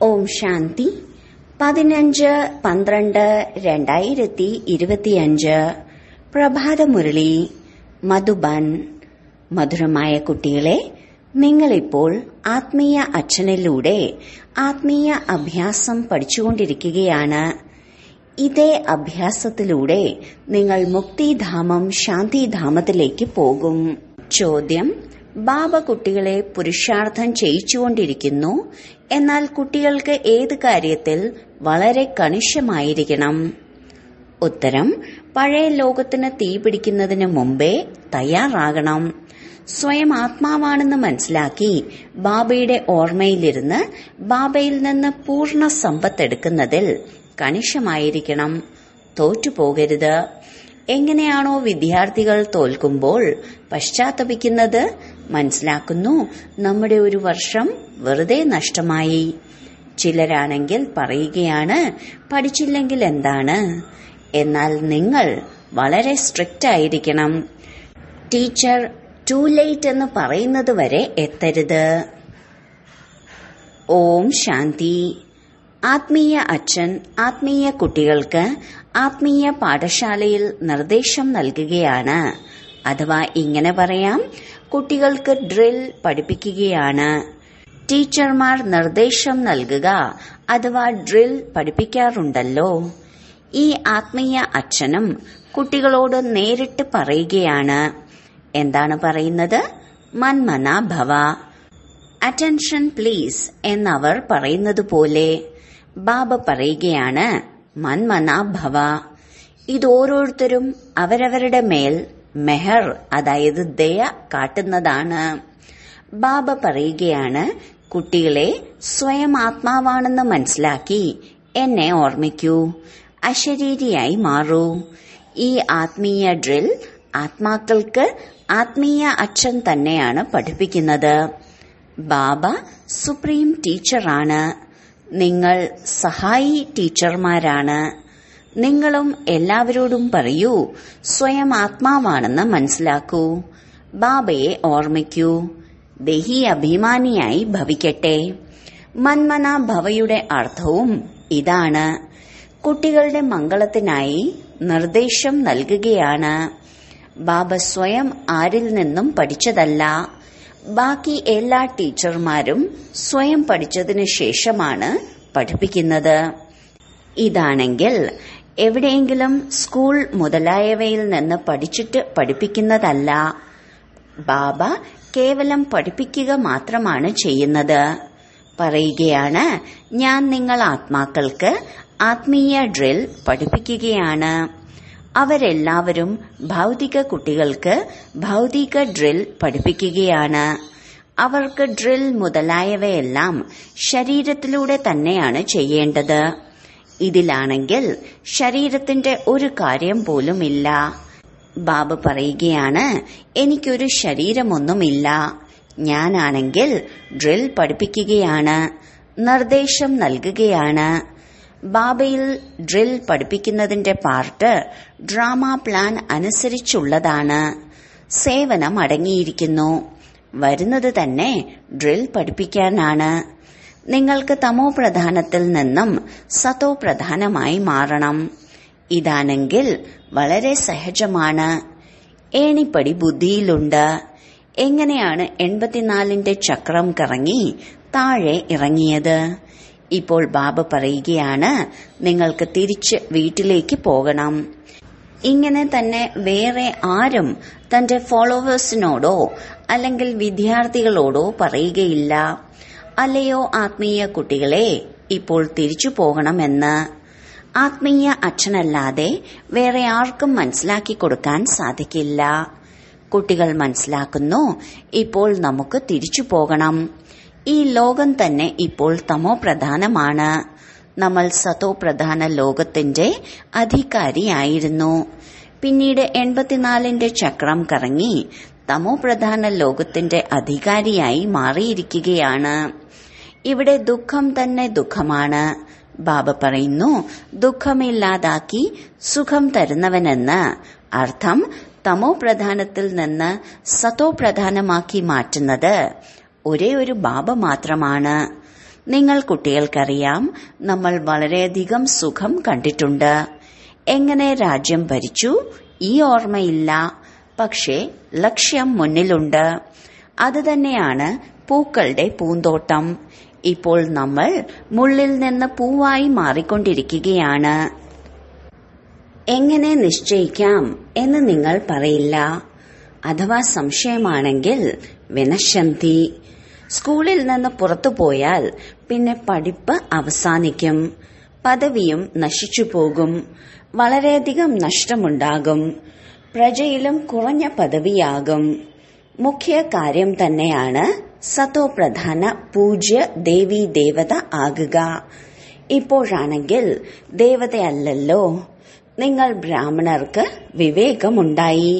ഓം ശാന്തി പതിനഞ്ച് പന്ത്രണ്ട് രണ്ടായിരത്തി ഇരുപത്തിയഞ്ച് പ്രഭാതമുരളി മധുബൻ മധുരമായ കുട്ടികളെ നിങ്ങളിപ്പോൾ ആത്മീയ അച്ഛനിലൂടെ ആത്മീയ അഭ്യാസം പഠിച്ചുകൊണ്ടിരിക്കുകയാണ് ഇതേ അഭ്യാസത്തിലൂടെ നിങ്ങൾ മുക്തിധാമം ശാന്തിധാമത്തിലേക്ക് പോകും ചോദ്യം ബാബ കുട്ടികളെ പുരുഷാർത്ഥം ചെയ്യിച്ചുകൊണ്ടിരിക്കുന്നു എന്നാൽ കുട്ടികൾക്ക് ഏത് കാര്യത്തിൽ വളരെ കണിശമായിരിക്കണം ഉത്തരം പഴയ ലോകത്തിന് തീ പിടിക്കുന്നതിന് മുമ്പേ തയ്യാറാകണം സ്വയം ആത്മാവാണെന്ന് മനസ്സിലാക്കി ബാബയുടെ ഓർമ്മയിലിരുന്ന് ബാബയിൽ നിന്ന് പൂർണ്ണ സമ്പത്തെടുക്കുന്നതിൽ കണിശമായിരിക്കണം തോറ്റുപോകരുത് എങ്ങനെയാണോ വിദ്യാർത്ഥികൾ തോൽക്കുമ്പോൾ പശ്ചാത്തപിക്കുന്നത് മനസ്സിലാക്കുന്നു നമ്മുടെ ഒരു വർഷം വെറുതെ നഷ്ടമായി ചിലരാണെങ്കിൽ പറയുകയാണ് പഠിച്ചില്ലെങ്കിൽ എന്താണ് എന്നാൽ നിങ്ങൾ വളരെ സ്ട്രിക്റ്റ് ആയിരിക്കണം ടീച്ചർ ടു ലേറ്റ് എന്ന് പറയുന്നത് വരെ എത്തരുത് ഓം ശാന്തി ആത്മീയ അച്ഛൻ ആത്മീയ കുട്ടികൾക്ക് ആത്മീയ പാഠശാലയിൽ നിർദ്ദേശം നൽകുകയാണ് അഥവാ ഇങ്ങനെ പറയാം കുട്ടികൾക്ക് ഡ്രിൽ പഠിപ്പിക്കുകയാണ് ടീച്ചർമാർ നിർദ്ദേശം നൽകുക അഥവാ ഡ്രിൽ പഠിപ്പിക്കാറുണ്ടല്ലോ ഈ ആത്മീയ അച്ഛനും കുട്ടികളോട് നേരിട്ട് പറയുകയാണ് എന്താണ് പറയുന്നത് മന്മന ഭവ അറ്റൻഷൻ പ്ലീസ് എന്നവർ പറയുന്നത് പോലെ ബാബ പറയുകയാണ് മന്മന ഭവ ഇത് ഓരോരുത്തരും അവരവരുടെ മേൽ മെഹർ അതായത് ദയ കാട്ടുന്നതാണ് ബാബ പറയുകയാണ് കുട്ടികളെ സ്വയം ആത്മാവാണെന്ന് മനസ്സിലാക്കി എന്നെ ഓർമ്മിക്കൂ അശരീരിയായി മാറൂ ഈ ആത്മീയ ഡ്രിൽ ആത്മാക്കൾക്ക് ആത്മീയ അച്ഛൻ തന്നെയാണ് പഠിപ്പിക്കുന്നത് ബാബ സുപ്രീം ടീച്ചറാണ് നിങ്ങൾ സഹായി ടീച്ചർമാരാണ് നിങ്ങളും എല്ലാവരോടും പറയൂ സ്വയം ആത്മാവാണെന്ന് മനസ്സിലാക്കൂ ബാബയെ ഓർമ്മിക്കൂ ദേഹി അഭിമാനിയായി ഭവിക്കട്ടെ മന്മന ഭവയുടെ അർത്ഥവും ഇതാണ് കുട്ടികളുടെ മംഗളത്തിനായി നിർദ്ദേശം നൽകുകയാണ് ബാബ സ്വയം ആരിൽ നിന്നും പഠിച്ചതല്ല ബാക്കി എല്ലാ ടീച്ചർമാരും സ്വയം പഠിച്ചതിന് ശേഷമാണ് പഠിപ്പിക്കുന്നത് ഇതാണെങ്കിൽ എവിടെയെങ്കിലും സ്കൂൾ മുതലായവയിൽ നിന്ന് പഠിച്ചിട്ട് പഠിപ്പിക്കുന്നതല്ല ബാബ കേവലം പഠിപ്പിക്കുക മാത്രമാണ് ചെയ്യുന്നത് പറയുകയാണ് ഞാൻ നിങ്ങൾ ആത്മാക്കൾക്ക് ആത്മീയ ഡ്രിൽ പഠിപ്പിക്കുകയാണ് അവരെല്ലാവരും ഭൗതിക കുട്ടികൾക്ക് ഭൗതിക ഡ്രിൽ പഠിപ്പിക്കുകയാണ് അവർക്ക് ഡ്രിൽ മുതലായവയെല്ലാം ശരീരത്തിലൂടെ തന്നെയാണ് ചെയ്യേണ്ടത് ഇതിലാണെങ്കിൽ ശരീരത്തിന്റെ ഒരു കാര്യം പോലുമില്ല ബാബ പറയുകയാണ് എനിക്കൊരു ശരീരമൊന്നുമില്ല ഞാനാണെങ്കിൽ ഡ്രിൽ പഠിപ്പിക്കുകയാണ് നിർദ്ദേശം നൽകുകയാണ് ബാബയിൽ ഡ്രിൽ പഠിപ്പിക്കുന്നതിന്റെ പാർട്ട് ഡ്രാമ പ്ലാൻ അനുസരിച്ചുള്ളതാണ് സേവനം അടങ്ങിയിരിക്കുന്നു വരുന്നത് തന്നെ ഡ്രിൽ പഠിപ്പിക്കാനാണ് നിങ്ങൾക്ക് തമോ പ്രധാനത്തിൽ നിന്നും സതോ പ്രധാനമായി മാറണം ഇതാണെങ്കിൽ വളരെ സഹജമാണ് ഏണിപ്പടി ബുദ്ധിയിലുണ്ട് എങ്ങനെയാണ് എൺപത്തിനാലിന്റെ ചക്രം കറങ്ങി താഴെ ഇറങ്ങിയത് ഇപ്പോൾ ബാബ പറയുകയാണ് നിങ്ങൾക്ക് തിരിച്ച് വീട്ടിലേക്ക് പോകണം ഇങ്ങനെ തന്നെ വേറെ ആരും തന്റെ ഫോളോവേഴ്സിനോടോ അല്ലെങ്കിൽ വിദ്യാർത്ഥികളോടോ പറയുകയില്ല അല്ലയോ ആത്മീയ കുട്ടികളെ ഇപ്പോൾ തിരിച്ചു പോകണമെന്ന് ആത്മീയ അച്ഛനല്ലാതെ വേറെ ആർക്കും മനസ്സിലാക്കി കൊടുക്കാൻ സാധിക്കില്ല കുട്ടികൾ മനസ്സിലാക്കുന്നു ഇപ്പോൾ നമുക്ക് തിരിച്ചു പോകണം ഈ ലോകം തന്നെ ഇപ്പോൾ തമോ പ്രധാനമാണ് നമ്മൾ സതോ പ്രധാന ലോകത്തിന്റെ അധികാരിയായിരുന്നു പിന്നീട് എൺപത്തിനാലിന്റെ ചക്രം കറങ്ങി തമോ പ്രധാന ലോകത്തിന്റെ അധികാരിയായി മാറിയിരിക്കുകയാണ് ഇവിടെ ദുഃഖം തന്നെ ദുഃഖമാണ് ബാബ പറയുന്നു ദുഃഖമില്ലാതാക്കി സുഖം തരുന്നവനെന്ന് അർത്ഥം തമോ പ്രധാനത്തിൽ നിന്ന് സതോ പ്രധാനമാക്കി മാറ്റുന്നത് ഒരേ ഒരു ബാബ മാത്രമാണ് നിങ്ങൾ കുട്ടികൾക്കറിയാം നമ്മൾ വളരെയധികം സുഖം കണ്ടിട്ടുണ്ട് എങ്ങനെ രാജ്യം ഭരിച്ചു ഈ ഓർമ്മയില്ല പക്ഷേ ലക്ഷ്യം മുന്നിലുണ്ട് അത് തന്നെയാണ് പൂക്കളുടെ പൂന്തോട്ടം ഇപ്പോൾ നമ്മൾ മുള്ളിൽ നിന്ന് പൂവായി മാറിക്കൊണ്ടിരിക്കുകയാണ് എങ്ങനെ നിശ്ചയിക്കാം എന്ന് നിങ്ങൾ പറയില്ല അഥവാ സംശയമാണെങ്കിൽ വിനശന്തി സ്കൂളിൽ നിന്ന് പുറത്തു പോയാൽ പിന്നെ പഠിപ്പ് അവസാനിക്കും പദവിയും നശിച്ചു പോകും വളരെയധികം നഷ്ടമുണ്ടാകും പ്രജയിലും കുറഞ്ഞ പദവിയാകും മുഖ്യ കാര്യം തന്നെയാണ് സതോപ്രധാന പൂജ്യ ദേവി ദേവത ആകുക ഇപ്പോഴാണെങ്കിൽ ദേവതയല്ലല്ലോ നിങ്ങൾ ബ്രാഹ്മണർക്ക് വിവേകമുണ്ടായി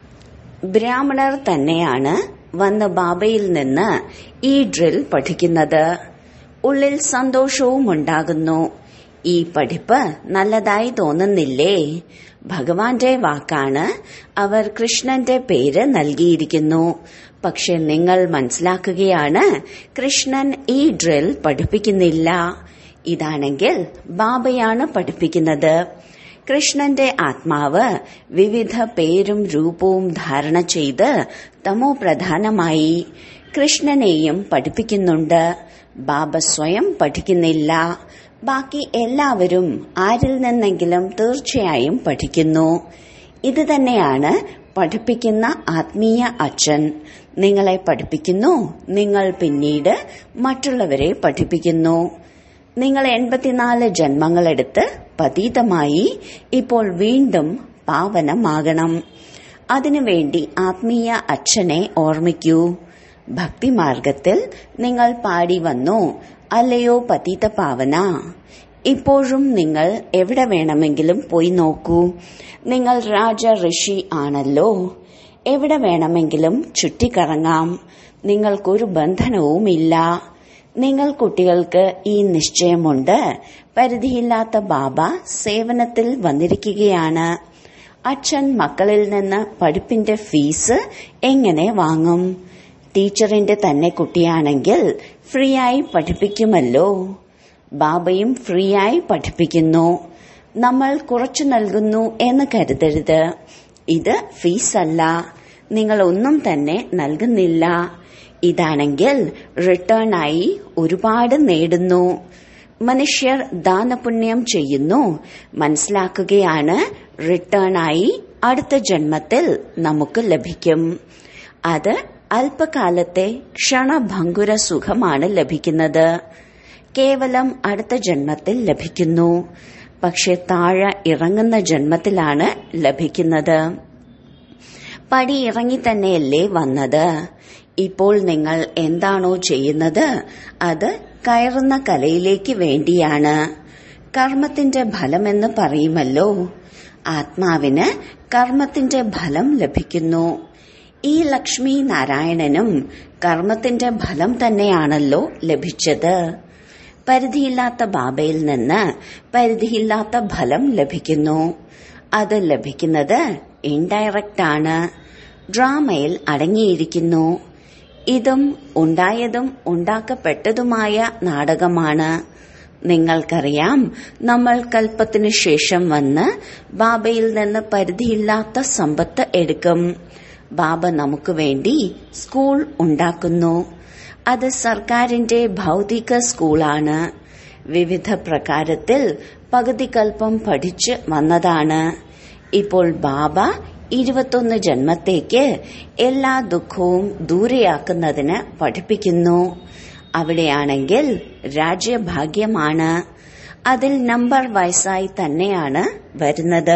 ബ്രാഹ്മണർ തന്നെയാണ് വന്ന് ബാബയിൽ നിന്ന് ഈ ഡ്രിൽ പഠിക്കുന്നത് ഉള്ളിൽ സന്തോഷവും ഉണ്ടാകുന്നു ഈ പഠിപ്പ് നല്ലതായി തോന്നുന്നില്ലേ ഭഗവാന്റെ വാക്കാണ് അവർ കൃഷ്ണന്റെ പേര് നൽകിയിരിക്കുന്നു പക്ഷെ നിങ്ങൾ മനസ്സിലാക്കുകയാണ് കൃഷ്ണൻ ഈ ഡ്രിൽ പഠിപ്പിക്കുന്നില്ല ഇതാണെങ്കിൽ ബാബയാണ് പഠിപ്പിക്കുന്നത് കൃഷ്ണന്റെ ആത്മാവ് വിവിധ പേരും രൂപവും ധാരണ ചെയ്ത് തമോ പ്രധാനമായി കൃഷ്ണനെയും പഠിപ്പിക്കുന്നുണ്ട് ബാബ സ്വയം പഠിക്കുന്നില്ല ബാക്കി എല്ലാവരും ആരിൽ നിന്നെങ്കിലും തീർച്ചയായും പഠിക്കുന്നു ഇത് തന്നെയാണ് പഠിപ്പിക്കുന്ന ആത്മീയ അച്ഛൻ നിങ്ങളെ പഠിപ്പിക്കുന്നു നിങ്ങൾ പിന്നീട് മറ്റുള്ളവരെ പഠിപ്പിക്കുന്നു നിങ്ങൾ എൺപത്തിനാല് ജന്മങ്ങളെടുത്ത് പതീതമായി ഇപ്പോൾ വീണ്ടും പാവനമാകണം അതിനുവേണ്ടി ആത്മീയ അച്ഛനെ ഓർമ്മിക്കൂ ഭക്തിമാർഗത്തിൽ നിങ്ങൾ പാടി വന്നു അല്ലയോ പതീത പാവന ഇപ്പോഴും നിങ്ങൾ എവിടെ വേണമെങ്കിലും പോയി നോക്കൂ നിങ്ങൾ രാജ ഋഷി ആണല്ലോ എവിടെ വേണമെങ്കിലും ചുറ്റിക്കറങ്ങാം നിങ്ങൾക്കൊരു ബന്ധനവുമില്ല നിങ്ങൾ കുട്ടികൾക്ക് ഈ നിശ്ചയമുണ്ട് പരിധിയില്ലാത്ത ബാബ സേവനത്തിൽ വന്നിരിക്കുകയാണ് അച്ഛൻ മക്കളിൽ നിന്ന് പഠിപ്പിന്റെ ഫീസ് എങ്ങനെ വാങ്ങും ടീച്ചറിന്റെ തന്നെ കുട്ടിയാണെങ്കിൽ ഫ്രീ ആയി പഠിപ്പിക്കുമല്ലോ ബാബയും ഫ്രീ ആയി പഠിപ്പിക്കുന്നു നമ്മൾ കുറച്ചു നൽകുന്നു എന്ന് കരുതരുത് ഇത് ഫീസല്ല നിങ്ങൾ ഒന്നും തന്നെ നൽകുന്നില്ല ഇതാണെങ്കിൽ റിട്ടേൺ ആയി ഒരുപാട് നേടുന്നു മനുഷ്യർ ദാനപുണ്യം ചെയ്യുന്നു മനസ്സിലാക്കുകയാണ് റിട്ടേൺ ആയി അടുത്ത ജന്മത്തിൽ നമുക്ക് ലഭിക്കും അത് അല്പകാലത്തെ ക്ഷണഭങ്കുര സുഖമാണ് ലഭിക്കുന്നത് കേവലം അടുത്ത ജന്മത്തിൽ ലഭിക്കുന്നു പക്ഷെ താഴെ ഇറങ്ങുന്ന ജന്മത്തിലാണ് ലഭിക്കുന്നത് പടി ഇറങ്ങി തന്നെയല്ലേ വന്നത് ഇപ്പോൾ നിങ്ങൾ എന്താണോ ചെയ്യുന്നത് അത് കയറുന്ന കലയിലേക്ക് വേണ്ടിയാണ് കർമ്മത്തിന്റെ ഫലമെന്ന് പറയുമല്ലോ ആത്മാവിന് കർമ്മത്തിന്റെ ഫലം ലഭിക്കുന്നു ഈ ലക്ഷ്മി നാരായണനും കർമ്മത്തിന്റെ ഫലം തന്നെയാണല്ലോ ലഭിച്ചത് പരിധിയില്ലാത്ത ബാബയിൽ നിന്ന് പരിധിയില്ലാത്ത ഫലം ലഭിക്കുന്നു അത് ലഭിക്കുന്നത് ഇൻഡയറക്റ്റ് ആണ് ഡ്രാമയിൽ അടങ്ങിയിരിക്കുന്നു ഇതും ഉണ്ടായതും ഉണ്ടാക്കപ്പെട്ടതുമായ നാടകമാണ് നിങ്ങൾക്കറിയാം നമ്മൾ കൽപ്പത്തിനു ശേഷം വന്ന് ബാബയിൽ നിന്ന് പരിധിയില്ലാത്ത സമ്പത്ത് എടുക്കും ബാബ നമുക്ക് വേണ്ടി സ്കൂൾ ഉണ്ടാക്കുന്നു അത് സർക്കാരിന്റെ ഭൗതിക സ്കൂളാണ് വിവിധ പ്രകാരത്തിൽ പകുതി കൽപ്പം പഠിച്ച് വന്നതാണ് ഇപ്പോൾ ബാബ ഇരുപത്തൊന്ന് ജന്മത്തേക്ക് എല്ലാ ദുഃഖവും ദൂരെയാക്കുന്നതിന് പഠിപ്പിക്കുന്നു അവിടെയാണെങ്കിൽ രാജ്യഭാഗ്യമാണ് അതിൽ നമ്പർ വയസ്സായി തന്നെയാണ് വരുന്നത്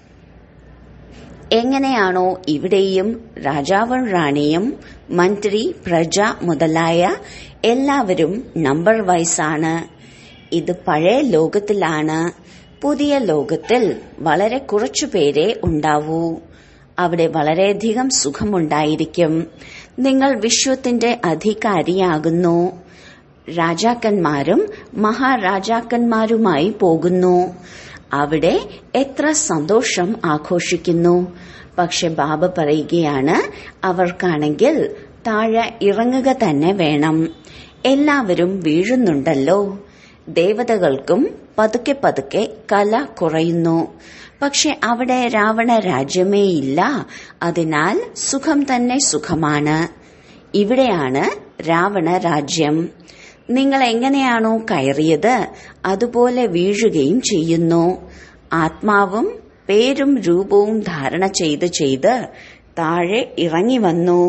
എങ്ങനെയാണോ ഇവിടെയും രാജാവും റാണിയും മന്ത്രി പ്രജ മുതലായ എല്ലാവരും നമ്പർ വയസ്സാണ് ഇത് പഴയ ലോകത്തിലാണ് പുതിയ ലോകത്തിൽ വളരെ കുറച്ചു പേരെ ഉണ്ടാവൂ അവിടെ വളരെയധികം സുഖമുണ്ടായിരിക്കും നിങ്ങൾ വിശ്വത്തിന്റെ അധികാരിയാകുന്നു രാജാക്കന്മാരും മഹാരാജാക്കന്മാരുമായി പോകുന്നു അവിടെ എത്ര സന്തോഷം ആഘോഷിക്കുന്നു പക്ഷെ ബാബ പറയുകയാണ് അവർക്കാണെങ്കിൽ താഴെ ഇറങ്ങുക തന്നെ വേണം എല്ലാവരും വീഴുന്നുണ്ടല്ലോ ദേവതകൾക്കും പതുക്കെ പതുക്കെ കല കുറയുന്നു പക്ഷെ അവിടെ രാവണ രാജ്യമേ ഇല്ല അതിനാൽ സുഖം തന്നെ സുഖമാണ് ഇവിടെയാണ് രാവണ രാജ്യം നിങ്ങൾ എങ്ങനെയാണോ കയറിയത് അതുപോലെ വീഴുകയും ചെയ്യുന്നു ആത്മാവും പേരും രൂപവും ധാരണ ചെയ്ത് ചെയ്ത് താഴെ ഇറങ്ങി വന്നു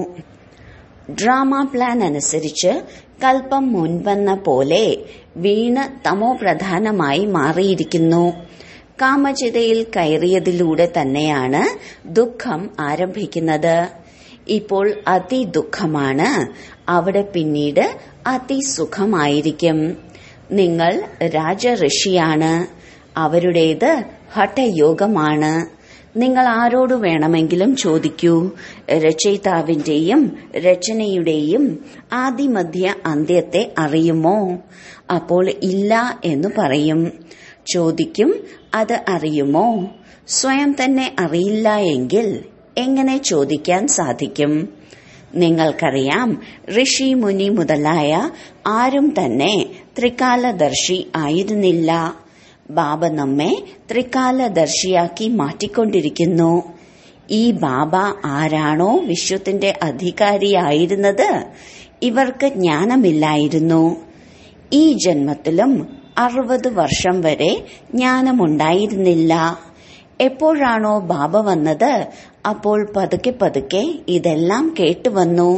ഡ്രാമ പ്ലാൻ അനുസരിച്ച് കൽപ്പം മുൻവന്ന പോലെ വീണ് തമോ പ്രധാനമായി മാറിയിരിക്കുന്നു കാമചിതയിൽ കയറിയതിലൂടെ തന്നെയാണ് ദുഃഖം ആരംഭിക്കുന്നത് ഇപ്പോൾ അതിദുഃഖമാണ് അവിടെ പിന്നീട് അതിസുഖമായിരിക്കും നിങ്ങൾ രാജഋഷിയാണ് അവരുടേത് ഹഠയോഗമാണ് നിങ്ങൾ ആരോട് വേണമെങ്കിലും ചോദിക്കൂ രചയിതാവിന്റെയും രചനയുടെയും ആദിമധ്യ അന്ത്യത്തെ അറിയുമോ അപ്പോൾ ഇല്ല എന്ന് പറയും ചോദിക്കും അത് അറിയുമോ സ്വയം തന്നെ അറിയില്ല എങ്കിൽ എങ്ങനെ ചോദിക്കാൻ സാധിക്കും നിങ്ങൾക്കറിയാം ഋഷി മുനി മുതലായ ആരും തന്നെ ത്രികാലദർശി ആയിരുന്നില്ല ബാബ നമ്മെ ത്രികാലദർശിയാക്കി മാറ്റിക്കൊണ്ടിരിക്കുന്നു ഈ ബാബ ആരാണോ വിശ്വത്തിന്റെ അധികാരിയായിരുന്നത് ഇവർക്ക് ജ്ഞാനമില്ലായിരുന്നു ഈ ജന്മത്തിലും അറുപത് വർഷം വരെ ജ്ഞാനമുണ്ടായിരുന്നില്ല എപ്പോഴാണോ ബാബ വന്നത് അപ്പോൾ പതുക്കെ പതുക്കെ ഇതെല്ലാം കേട്ടുവന്നു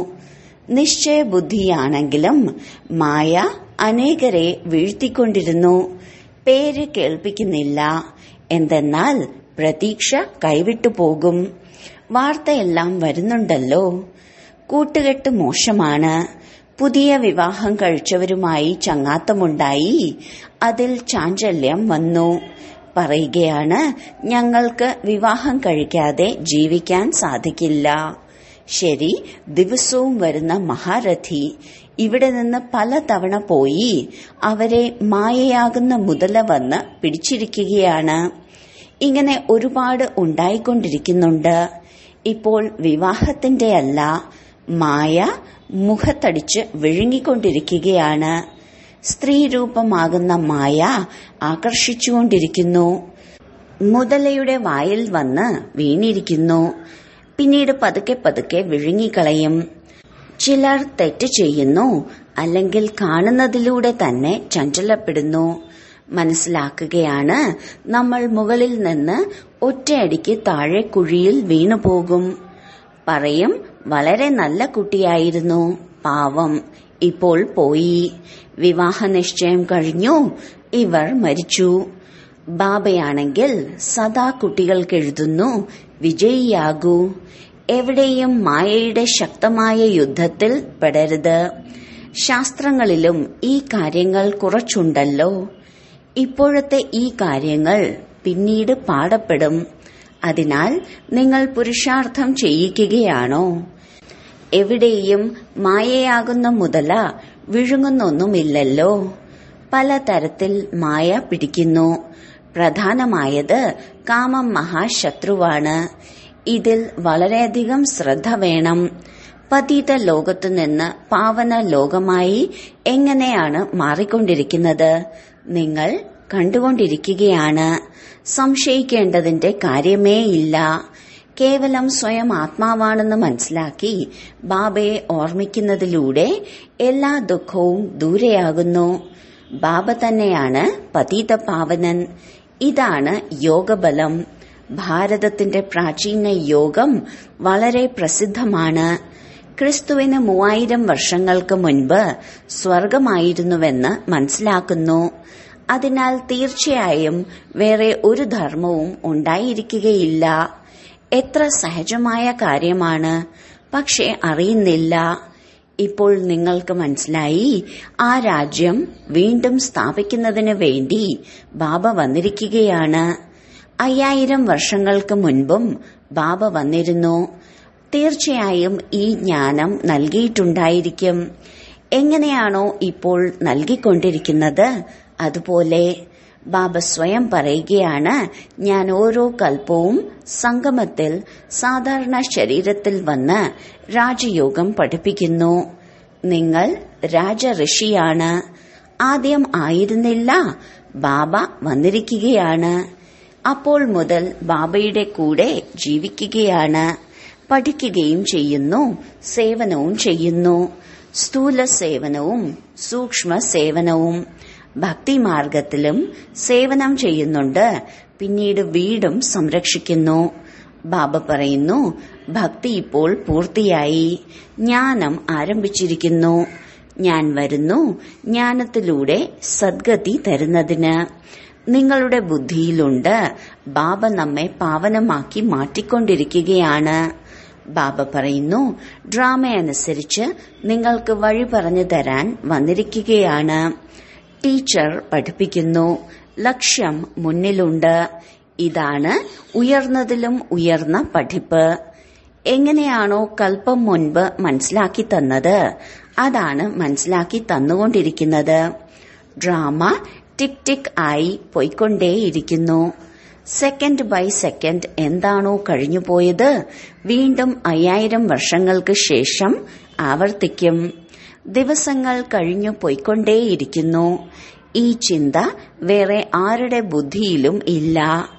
നിശ്ചയബുദ്ധിയാണെങ്കിലും മായ അനേകരെ വീഴ്ത്തിക്കൊണ്ടിരുന്നു പേര് കേൾപ്പിക്കുന്നില്ല എന്തെന്നാൽ പ്രതീക്ഷ കൈവിട്ടു പോകും വാർത്തയെല്ലാം വരുന്നുണ്ടല്ലോ കൂട്ടുകെട്ട് മോശമാണ് പുതിയ വിവാഹം കഴിച്ചവരുമായി ചങ്ങാത്തമുണ്ടായി അതിൽ ചാഞ്ചല്യം വന്നു പറയുകയാണ് ഞങ്ങൾക്ക് വിവാഹം കഴിക്കാതെ ജീവിക്കാൻ സാധിക്കില്ല ശരി ദിവസവും വരുന്ന മഹാരഥി ഇവിടെ നിന്ന് പലതവണ പോയി അവരെ മായയാകുന്ന മുതല വന്ന് പിടിച്ചിരിക്കുകയാണ് ഇങ്ങനെ ഒരുപാട് ഉണ്ടായിക്കൊണ്ടിരിക്കുന്നുണ്ട് ഇപ്പോൾ വിവാഹത്തിന്റെ അല്ല മായ മുഖത്തടിച്ച് വിഴുങ്ങിക്കൊണ്ടിരിക്കുകയാണ് സ്ത്രീരൂപമാകുന്ന മായ ആകർഷിച്ചുകൊണ്ടിരിക്കുന്നു മുതലയുടെ വായിൽ വന്ന് വീണിരിക്കുന്നു പിന്നീട് പതുക്കെ പതുക്കെ വിഴുങ്ങിക്കളയും ചിലർ തെറ്റ് ചെയ്യുന്നു അല്ലെങ്കിൽ കാണുന്നതിലൂടെ തന്നെ ചഞ്ചലപ്പെടുന്നു മനസ്സിലാക്കുകയാണ് നമ്മൾ മുകളിൽ നിന്ന് ഒറ്റയടിക്ക് താഴെ കുഴിയിൽ വീണുപോകും പറയും വളരെ നല്ല കുട്ടിയായിരുന്നു പാവം ഇപ്പോൾ പോയി വിവാഹ നിശ്ചയം കഴിഞ്ഞു ഇവർ മരിച്ചു ബാബയാണെങ്കിൽ സദാ കുട്ടികൾക്കെഴുതുന്നു വിജയിയാകൂ എവിടെയും മായയുടെ ശക്തമായ യുദ്ധത്തിൽ പെടരുത് ശാസ്ത്രങ്ങളിലും ഈ കാര്യങ്ങൾ കുറച്ചുണ്ടല്ലോ ഇപ്പോഴത്തെ ഈ കാര്യങ്ങൾ പിന്നീട് പാടപ്പെടും അതിനാൽ നിങ്ങൾ പുരുഷാർത്ഥം ചെയ്യിക്കുകയാണോ എവിടെയും മായയാകുന്ന മുതല വിഴുങ്ങുന്നൊന്നുമില്ലല്ലോ പലതരത്തിൽ മായ പിടിക്കുന്നു പ്രധാനമായത് കാമം മഹാശത്രുവാണ് ഇതിൽ വളരെയധികം ശ്രദ്ധ വേണം പതീത ലോകത്തു നിന്ന് പാവന ലോകമായി എങ്ങനെയാണ് മാറിക്കൊണ്ടിരിക്കുന്നത് നിങ്ങൾ കണ്ടുകൊണ്ടിരിക്കുകയാണ് സംശയിക്കേണ്ടതിന്റെ കാര്യമേ ഇല്ല കേവലം സ്വയം ആത്മാവാണെന്ന് മനസ്സിലാക്കി ബാബയെ ഓർമ്മിക്കുന്നതിലൂടെ എല്ലാ ദുഃഖവും ദൂരെയാകുന്നു ബാബ തന്നെയാണ് പതീത പാവനൻ ഇതാണ് യോഗബലം ഭാരതത്തിന്റെ പ്രാചീന യോഗം വളരെ പ്രസിദ്ധമാണ് ക്രിസ്തുവിന് മൂവായിരം വർഷങ്ങൾക്ക് മുൻപ് സ്വർഗമായിരുന്നുവെന്ന് മനസ്സിലാക്കുന്നു അതിനാൽ തീർച്ചയായും വേറെ ഒരു ധർമ്മവും ഉണ്ടായിരിക്കുകയില്ല എത്ര സഹജമായ കാര്യമാണ് പക്ഷെ അറിയുന്നില്ല ഇപ്പോൾ നിങ്ങൾക്ക് മനസ്സിലായി ആ രാജ്യം വീണ്ടും സ്ഥാപിക്കുന്നതിന് വേണ്ടി ബാബ വന്നിരിക്കുകയാണ് അയ്യായിരം വർഷങ്ങൾക്ക് മുൻപും ബാബ വന്നിരുന്നു തീർച്ചയായും ഈ ജ്ഞാനം നൽകിയിട്ടുണ്ടായിരിക്കും എങ്ങനെയാണോ ഇപ്പോൾ നൽകിക്കൊണ്ടിരിക്കുന്നത് അതുപോലെ ബാബ സ്വയം പറയുകയാണ് ഞാൻ ഓരോ കൽപ്പവും സംഗമത്തിൽ സാധാരണ ശരീരത്തിൽ വന്ന് രാജയോഗം പഠിപ്പിക്കുന്നു നിങ്ങൾ രാജഋഷിയാണ് ആദ്യം ആയിരുന്നില്ല ബാബ വന്നിരിക്കുകയാണ് അപ്പോൾ മുതൽ ബാബയുടെ കൂടെ ജീവിക്കുകയാണ് പഠിക്കുകയും ചെയ്യുന്നു സേവനവും ചെയ്യുന്നു സ്ഥൂല സേവനവും സൂക്ഷ്മ സേവനവും ഭക്തിമാർഗത്തിലും സേവനം ചെയ്യുന്നുണ്ട് പിന്നീട് വീടും സംരക്ഷിക്കുന്നു ബാബ പറയുന്നു ഭക്തി ഇപ്പോൾ പൂർത്തിയായി ജ്ഞാനം ആരംഭിച്ചിരിക്കുന്നു ഞാൻ വരുന്നു ജ്ഞാനത്തിലൂടെ സദ്ഗതി തരുന്നതിന് നിങ്ങളുടെ ബുദ്ധിയിലുണ്ട് ബാബ നമ്മെ പാവനമാക്കി മാറ്റിക്കൊണ്ടിരിക്കുകയാണ് ബാബ പറയുന്നു ഡ്രാമ അനുസരിച്ച് നിങ്ങൾക്ക് വഴി പറഞ്ഞു തരാൻ വന്നിരിക്കുകയാണ് ടീച്ചർ പഠിപ്പിക്കുന്നു ലക്ഷ്യം മുന്നിലുണ്ട് ഇതാണ് ഉയർന്നതിലും ഉയർന്ന പഠിപ്പ് എങ്ങനെയാണോ കൽപ്പം മുൻപ് മനസ്സിലാക്കി തന്നത് അതാണ് മനസ്സിലാക്കി തന്നുകൊണ്ടിരിക്കുന്നത് ഡ്രാമ ടിക് ടിക് ആയി പോയിക്കൊണ്ടേയിരിക്കുന്നു സെക്കൻഡ് ബൈ സെക്കൻഡ് എന്താണോ കഴിഞ്ഞുപോയത് വീണ്ടും അയ്യായിരം വർഷങ്ങൾക്ക് ശേഷം ആവർത്തിക്കും ദിവസങ്ങൾ കഴിഞ്ഞു പോയിക്കൊണ്ടേയിരിക്കുന്നു ഈ ചിന്ത വേറെ ആരുടെ ബുദ്ധിയിലും ഇല്ല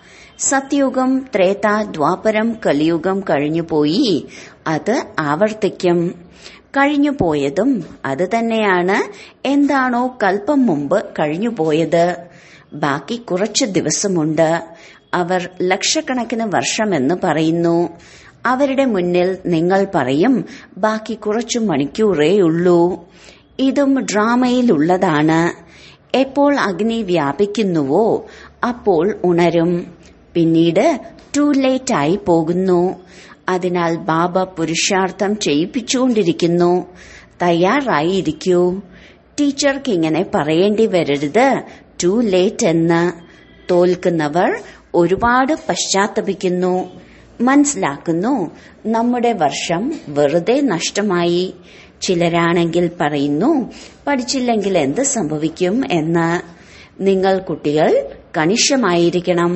സത്യുഗം ത്രേത ദ്വാപരം കലിയുഗം കഴിഞ്ഞുപോയി അത് ആവർത്തിക്കും കഴിഞ്ഞുപോയതും അത് തന്നെയാണ് എന്താണോ കൽപ്പം മുമ്പ് കഴിഞ്ഞുപോയത് ബാക്കി കുറച്ച് ദിവസമുണ്ട് അവർ ലക്ഷക്കണക്കിന് വർഷമെന്ന് പറയുന്നു അവരുടെ മുന്നിൽ നിങ്ങൾ പറയും ബാക്കി കുറച്ചു മണിക്കൂറേ ഉള്ളൂ ഇതും ഡ്രാമയിലുള്ളതാണ് എപ്പോൾ അഗ്നി വ്യാപിക്കുന്നുവോ അപ്പോൾ ഉണരും പിന്നീട് ടു ലേറ്റ് ആയി പോകുന്നു അതിനാൽ ബാബ പുരുഷാർത്ഥം ചെയ്യിപ്പിച്ചുകൊണ്ടിരിക്കുന്നു തയ്യാറായിരിക്കൂ ടീച്ചർക്ക് ഇങ്ങനെ പറയേണ്ടി വരരുത് ടു ലേറ്റ് എന്ന് തോൽക്കുന്നവർ ഒരുപാട് പശ്ചാത്തപിക്കുന്നു മനസ്സിലാക്കുന്നു നമ്മുടെ വർഷം വെറുതെ നഷ്ടമായി ചിലരാണെങ്കിൽ പറയുന്നു പഠിച്ചില്ലെങ്കിൽ എന്ത് സംഭവിക്കും എന്ന് നിങ്ങൾ കുട്ടികൾ കണിശമായിരിക്കണം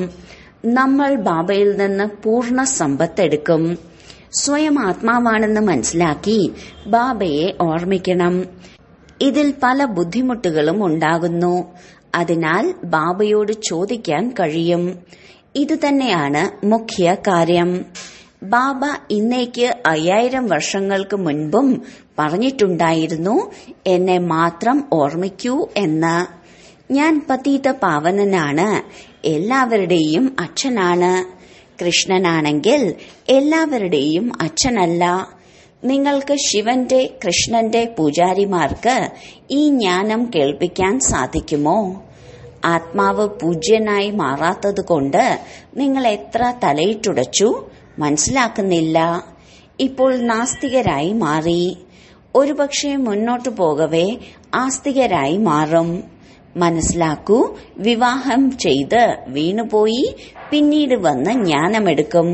നമ്മൾ ബാബയിൽ നിന്ന് പൂർണ്ണ സമ്പത്തെടുക്കും സ്വയം ആത്മാവാണെന്ന് മനസ്സിലാക്കി ബാബയെ ഓർമ്മിക്കണം ഇതിൽ പല ബുദ്ധിമുട്ടുകളും ഉണ്ടാകുന്നു അതിനാൽ ബാബയോട് ചോദിക്കാൻ കഴിയും ഇതുതന്നെയാണ് മുഖ്യ കാര്യം ബാബ ഇന്നേക്ക് അയ്യായിരം വർഷങ്ങൾക്ക് മുൻപും പറഞ്ഞിട്ടുണ്ടായിരുന്നു എന്നെ മാത്രം ഓർമ്മിക്കൂ എന്ന് ഞാൻ പതീത പാവനനാണ് എല്ലാവരുടെയും അച്ഛനാണ് കൃഷ്ണനാണെങ്കിൽ എല്ലാവരുടെയും അച്ഛനല്ല നിങ്ങൾക്ക് ശിവന്റെ കൃഷ്ണന്റെ പൂജാരിമാർക്ക് ഈ ജ്ഞാനം കേൾപ്പിക്കാൻ സാധിക്കുമോ ആത്മാവ് പൂജ്യനായി മാറാത്തതുകൊണ്ട് നിങ്ങൾ എത്ര തലയിട്ടുടച്ചു മനസ്സിലാക്കുന്നില്ല ഇപ്പോൾ നാസ്തികരായി മാറി ഒരുപക്ഷെ മുന്നോട്ടു പോകവേ ആസ്തികരായി മാറും മനസ്സിലാക്കൂ വിവാഹം ചെയ്ത് വീണുപോയി പിന്നീട് വന്ന് ജ്ഞാനമെടുക്കും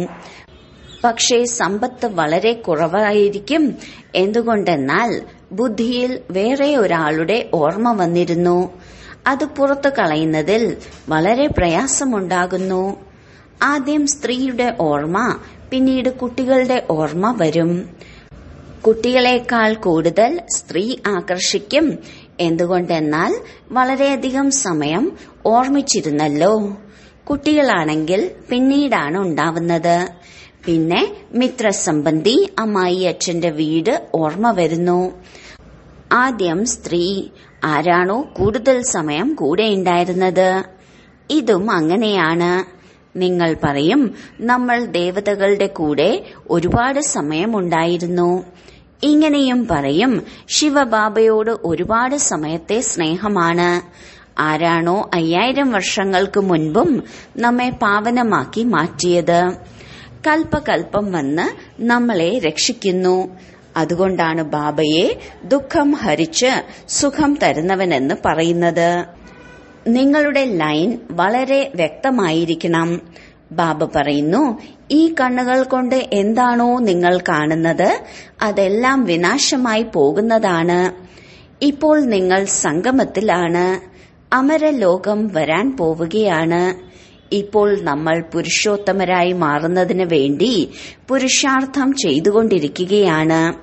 പക്ഷേ സമ്പത്ത് വളരെ കുറവായിരിക്കും എന്തുകൊണ്ടെന്നാൽ ബുദ്ധിയിൽ വേറെ ഒരാളുടെ ഓർമ്മ വന്നിരുന്നു അത് പുറത്തു കളയുന്നതിൽ വളരെ പ്രയാസമുണ്ടാകുന്നു ആദ്യം സ്ത്രീയുടെ ഓർമ്മ പിന്നീട് കുട്ടികളുടെ ഓർമ്മ വരും കുട്ടികളെക്കാൾ കൂടുതൽ സ്ത്രീ ആകർഷിക്കും എന്തുകൊണ്ടെന്നാൽ വളരെയധികം സമയം ഓർമ്മിച്ചിരുന്നല്ലോ കുട്ടികളാണെങ്കിൽ പിന്നീടാണ് ഉണ്ടാവുന്നത് പിന്നെ മിത്രസംബന്ധി അമ്മായി അച്ഛന്റെ വീട് ഓർമ്മ വരുന്നു ആദ്യം സ്ത്രീ ആരാണോ കൂടുതൽ സമയം കൂടെ ഉണ്ടായിരുന്നത് ഇതും അങ്ങനെയാണ് നിങ്ങൾ പറയും നമ്മൾ ദേവതകളുടെ കൂടെ ഒരുപാട് സമയമുണ്ടായിരുന്നു ഇങ്ങനെയും പറയും ശിവബാബയോട് ഒരുപാട് സമയത്തെ സ്നേഹമാണ് ആരാണോ അയ്യായിരം വർഷങ്ങൾക്ക് മുൻപും നമ്മെ പാവനമാക്കി മാറ്റിയത് കൽപ്പകൽപ്പം വന്ന് നമ്മളെ രക്ഷിക്കുന്നു അതുകൊണ്ടാണ് ബാബയെ ദുഃഖം ഹരിച്ച് സുഖം തരുന്നവനെന്ന് പറയുന്നത് നിങ്ങളുടെ ലൈൻ വളരെ വ്യക്തമായിരിക്കണം ബാബ പറയുന്നു ഈ കണ്ണുകൾ കൊണ്ട് എന്താണോ നിങ്ങൾ കാണുന്നത് അതെല്ലാം വിനാശമായി പോകുന്നതാണ് ഇപ്പോൾ നിങ്ങൾ സംഗമത്തിലാണ് അമരലോകം വരാൻ പോവുകയാണ് ഇപ്പോൾ നമ്മൾ പുരുഷോത്തമരായി മാറുന്നതിന് വേണ്ടി പുരുഷാർത്ഥം ചെയ്തുകൊണ്ടിരിക്കുകയാണ്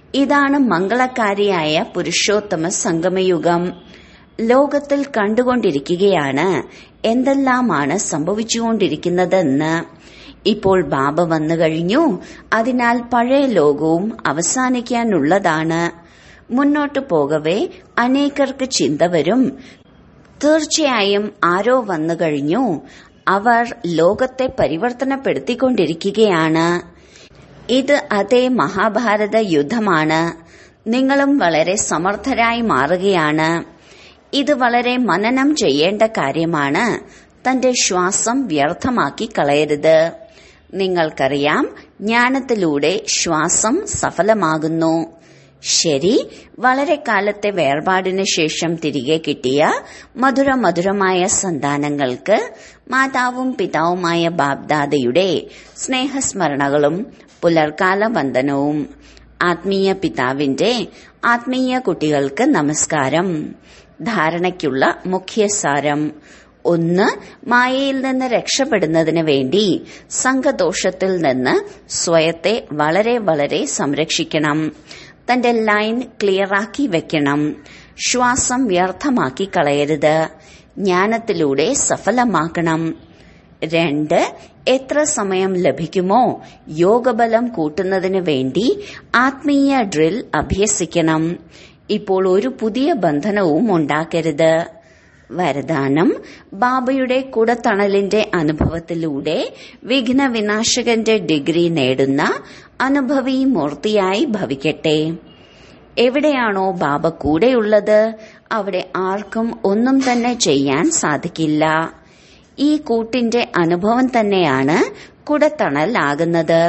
ഇതാണ് മംഗളകാരിയായ പുരുഷോത്തമ സംഗമയുഗം ലോകത്തിൽ കണ്ടുകൊണ്ടിരിക്കുകയാണ് എന്തെല്ലാമാണ് സംഭവിച്ചുകൊണ്ടിരിക്കുന്നതെന്ന് ഇപ്പോൾ ബാബ വന്നു കഴിഞ്ഞു അതിനാൽ പഴയ ലോകവും അവസാനിക്കാനുള്ളതാണ് മുന്നോട്ടു പോകവേ അനേകർക്ക് ചിന്ത വരും തീർച്ചയായും ആരോ വന്നു കഴിഞ്ഞു അവർ ലോകത്തെ പരിവർത്തനപ്പെടുത്തിക്കൊണ്ടിരിക്കുകയാണ് ഇത് അതേ മഹാഭാരത യുദ്ധമാണ് നിങ്ങളും വളരെ സമർത്ഥരായി മാറുകയാണ് ഇത് വളരെ മനനം ചെയ്യേണ്ട കാര്യമാണ് തന്റെ ശ്വാസം വ്യർത്ഥമാക്കി കളയരുത് നിങ്ങൾക്കറിയാം ജ്ഞാനത്തിലൂടെ ശ്വാസം സഫലമാകുന്നു ശരി വളരെ കാലത്തെ വേർപാടിന് ശേഷം തിരികെ കിട്ടിയ മധുര മധുരമായ സന്താനങ്ങൾക്ക് മാതാവും പിതാവുമായ ബാബ്ദാദയുടെ സ്നേഹസ്മരണകളും പുലർക്കാല വന്ദനവും ആത്മീയ പിതാവിന്റെ ആത്മീയ കുട്ടികൾക്ക് നമസ്കാരം ധാരണയ്ക്കുള്ള മുഖ്യസാരം ഒന്ന് മായയിൽ നിന്ന് രക്ഷപ്പെടുന്നതിന് വേണ്ടി സംഘദോഷത്തിൽ നിന്ന് സ്വയത്തെ വളരെ വളരെ സംരക്ഷിക്കണം തന്റെ ലൈൻ ക്ലിയറാക്കി വെക്കണം ശ്വാസം വ്യർത്ഥമാക്കി കളയരുത് ജ്ഞാനത്തിലൂടെ സഫലമാക്കണം രണ്ട് എത്ര സമയം ലഭിക്കുമോ യോഗബലം കൂട്ടുന്നതിന് വേണ്ടി ആത്മീയ ഡ്രിൽ അഭ്യസിക്കണം ഇപ്പോൾ ഒരു പുതിയ ബന്ധനവും ഉണ്ടാക്കരുത് വരദാനം ബാബയുടെ കുടത്തണലിന്റെ അനുഭവത്തിലൂടെ വിഘ്ന വിനാശകന്റെ ഡിഗ്രി നേടുന്ന അനുഭവി മൂർത്തിയായി ഭവിക്കട്ടെ എവിടെയാണോ ബാബ കൂടെയുള്ളത് അവിടെ ആർക്കും ഒന്നും തന്നെ ചെയ്യാൻ സാധിക്കില്ല ഈ കൂട്ടിന്റെ അനുഭവം തന്നെയാണ് കുടത്തണലാകുന്നത്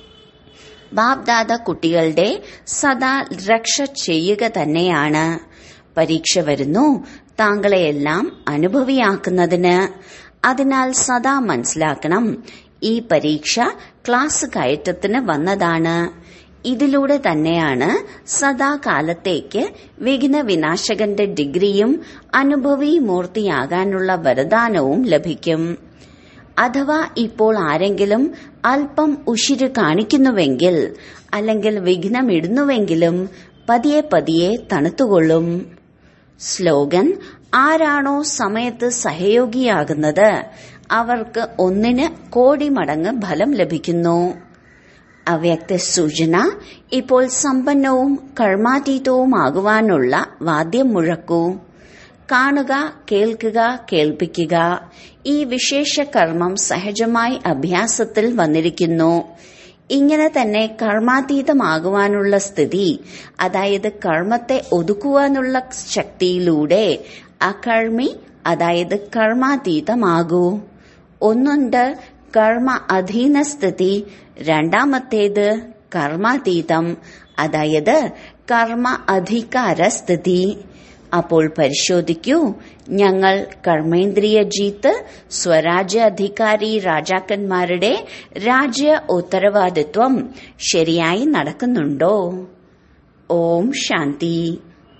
ബാബ്ദാദ കുട്ടികളുടെ സദാ രക്ഷ ചെയ്യുക തന്നെയാണ് പരീക്ഷ വരുന്നു താങ്കളെയെല്ലാം അനുഭവിയാക്കുന്നതിന് അതിനാൽ സദാ മനസ്സിലാക്കണം ഈ പരീക്ഷ ക്ലാസ് കയറ്റത്തിന് വന്നതാണ് ഇതിലൂടെ തന്നെയാണ് സദാകാലത്തേക്ക് വിഘ്ന വിനാശകന്റെ ഡിഗ്രിയും അനുഭവി മൂർത്തിയാകാനുള്ള വരദാനവും ലഭിക്കും അഥവാ ഇപ്പോൾ ആരെങ്കിലും അല്പം ഉശിര് കാണിക്കുന്നുവെങ്കിൽ അല്ലെങ്കിൽ വിഘ്നമിടുന്നുവെങ്കിലും പതിയെ പതിയെ തണുത്തുകൊള്ളും സ്ലോഗൻ ആരാണോ സമയത്ത് സഹയോഗിയാകുന്നത് അവർക്ക് ഒന്നിന് കോടി മടങ്ങ് ഫലം ലഭിക്കുന്നു അവ്യക്ത സൂചന ഇപ്പോൾ സമ്പന്നവും കർമാതീതവുമാകുവാനുള്ള വാദ്യം മുഴക്കൂ കാണുക കേൾക്കുക കേൾപ്പിക്കുക ഈ വിശേഷ കർമ്മം സഹജമായി അഭ്യാസത്തിൽ വന്നിരിക്കുന്നു ഇങ്ങനെ തന്നെ കർമാതീതമാകുവാനുള്ള സ്ഥിതി അതായത് കർമ്മത്തെ ഒതുക്കുവാനുള്ള ശക്തിയിലൂടെ അകർമ്മി അതായത് കർമാതീതമാകൂ ഒന്നുണ്ട് കർമ്മ അധീന സ്ഥിതി രണ്ടാമത്തേത് കർമാതീതം അതായത് കർമ്മ അധികാര സ്ഥിതി അപ്പോൾ പരിശോധിക്കൂ ഞങ്ങൾ കർമ്മേന്ദ്രിയ ജീത്ത് സ്വരാജ്യ അധികാരി രാജാക്കന്മാരുടെ രാജ്യ ഉത്തരവാദിത്വം ശരിയായി നടക്കുന്നുണ്ടോ ഓം ശാന്തി